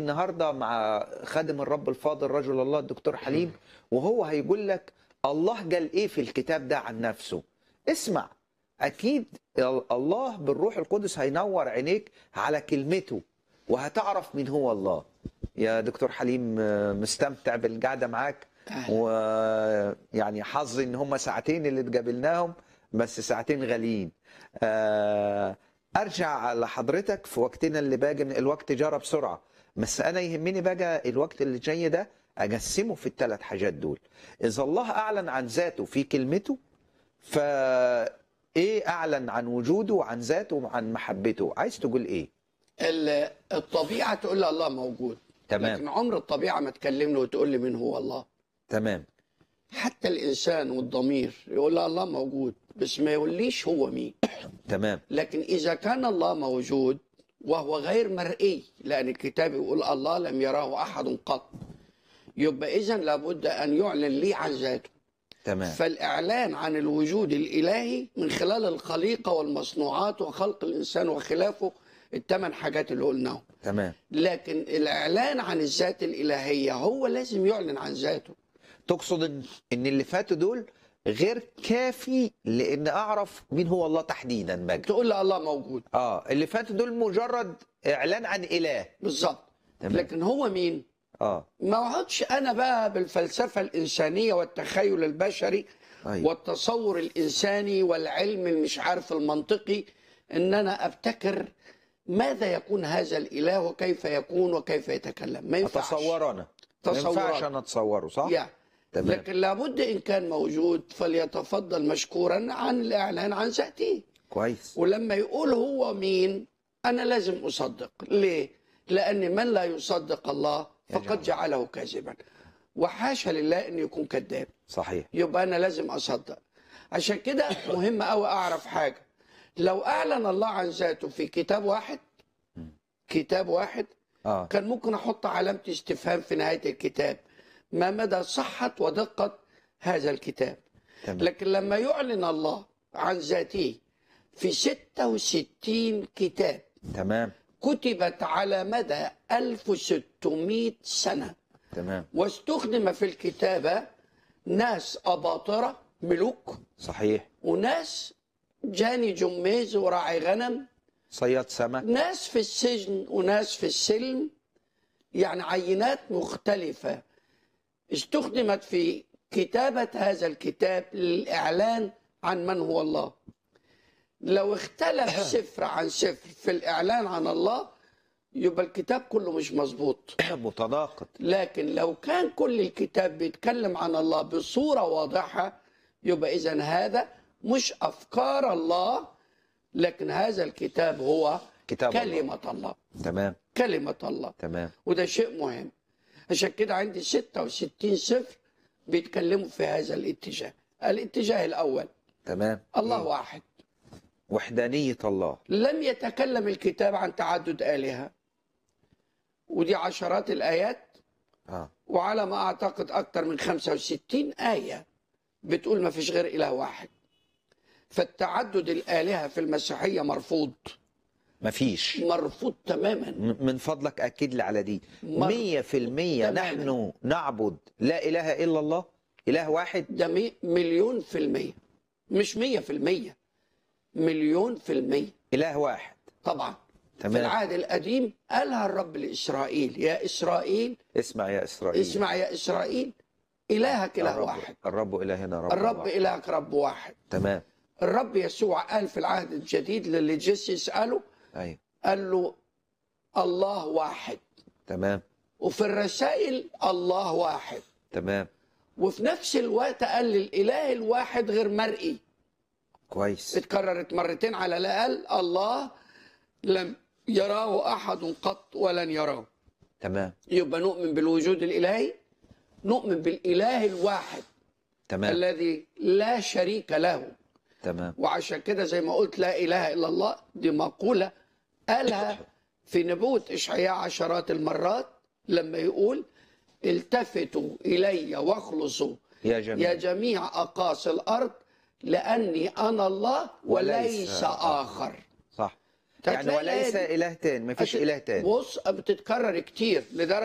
النهارده مع خادم الرب الفاضل رجل الله الدكتور حليم وهو هيقول لك الله قال ايه في الكتاب ده عن نفسه اسمع اكيد الله بالروح القدس هينور عينيك على كلمته وهتعرف مين هو الله يا دكتور حليم آه، مستمتع بالقعده معاك ويعني حظي ان هم ساعتين اللي اتقابلناهم بس ساعتين غاليين آه، ارجع لحضرتك في وقتنا اللي باقي من الوقت جرى بسرعه بس انا يهمني بقى الوقت اللي جاي ده اقسمه في الثلاث حاجات دول اذا الله اعلن عن ذاته في كلمته ف ايه اعلن عن وجوده وعن ذاته وعن محبته عايز تقول ايه ال- الطبيعه تقول لي الله موجود تمام. لكن عمر الطبيعه ما تكلمني وتقول لي مين هو الله تمام حتى الانسان والضمير يقول لي الله موجود بس ما يقوليش هو مين تمام لكن اذا كان الله موجود وهو غير مرئي لان الكتاب يقول الله لم يراه احد قط يبقى اذا لابد ان يعلن لي عن ذاته تمام فالاعلان عن الوجود الالهي من خلال الخليقه والمصنوعات وخلق الانسان وخلافه الثمان حاجات اللي قلناهم تمام لكن الاعلان عن الذات الالهيه هو لازم يعلن عن ذاته تقصد ان ان اللي فاتوا دول غير كافي لان اعرف مين هو الله تحديدا بقى تقول لي الله موجود اه اللي فاتوا دول مجرد اعلان عن اله بالظبط تمام. لكن هو مين اه ما اقعدش انا بقى بالفلسفه الانسانيه والتخيل البشري أيوة. والتصور الانساني والعلم المش عارف المنطقي ان انا ابتكر ماذا يكون هذا الاله وكيف يكون وكيف يتكلم ما ينفعش اتصور انا ما تصورات. ينفعش انا اتصوره صح يعني تمام. لكن لابد ان كان موجود فليتفضل مشكورا عن الاعلان عن ذاته كويس ولما يقول هو مين انا لازم اصدق ليه لان من لا يصدق الله فقد جعله كاذبا وحاشا لله ان يكون كذاب صحيح يبقى انا لازم اصدق عشان كده مهم قوي اعرف حاجه لو اعلن الله عن ذاته في كتاب واحد كتاب واحد اه كان ممكن احط علامه استفهام في نهايه الكتاب ما مدى صحه ودقه هذا الكتاب تمام. لكن لما يعلن الله عن ذاته في 66 كتاب تمام كتبت على مدى 1600 سنة تمام واستخدم في الكتابة ناس أباطرة ملوك صحيح وناس جاني جميز وراعي غنم صياد سمك ناس في السجن وناس في السلم يعني عينات مختلفة استخدمت في كتابة هذا الكتاب للإعلان عن من هو الله لو اختلف سفر عن سفر في الإعلان عن الله يبقى الكتاب كله مش مظبوط متناقض لكن لو كان كل الكتاب بيتكلم عن الله بصورة واضحة يبقى إذا هذا مش أفكار الله لكن هذا الكتاب هو كتاب الله. كلمة الله تمام كلمة الله تمام وده شيء مهم عشان كده عندي 66 سفر بيتكلموا في هذا الاتجاه الاتجاه الأول تمام الله واحد وحدانية الله لم يتكلم الكتاب عن تعدد آلهة ودي عشرات الآيات اه وعلى ما أعتقد أكثر من 65 آية بتقول ما فيش غير إله واحد فالتعدد الآلهة في المسيحية مرفوض مفيش مرفوض تماما م- من فضلك أكد لي على دي مر- مية في المية تماماً. نحن نعبد لا إله إلا الله إله واحد ده مي مليون في المية مش مية في المية مليون في المية إله واحد طبعا تمام. في العهد القديم قالها الرب لإسرائيل يا إسرائيل اسمع يا إسرائيل اسمع يا إسرائيل إلهك إله الرب واحد الرب إلهنا رب الرب واحد. إلهك رب واحد تمام الرب يسوع قال في العهد الجديد للي جيس يسأله أيوة قال له الله واحد تمام وفي الرسائل الله واحد تمام وفي نفس الوقت قال للإله الواحد غير مرئي كويس اتكررت مرتين على الأقل الله لم يراه أحد قط ولن يراه تمام يبقى نؤمن بالوجود الإلهي نؤمن بالإله الواحد تمام الذي لا شريك له تمام وعشان كده زي ما قلت لا إله إلا الله دي مقولة قالها في نبوة إشعياء عشرات المرات لما يقول التفتوا إلي واخلصوا يا يا جميع جميع أقاصي الأرض لأني أنا الله وليس وليس آخر صح يعني هتلاقي وليس الآية دي اله تاني مفيش هت- اله تاني بص بتتكرر كتير لدرجه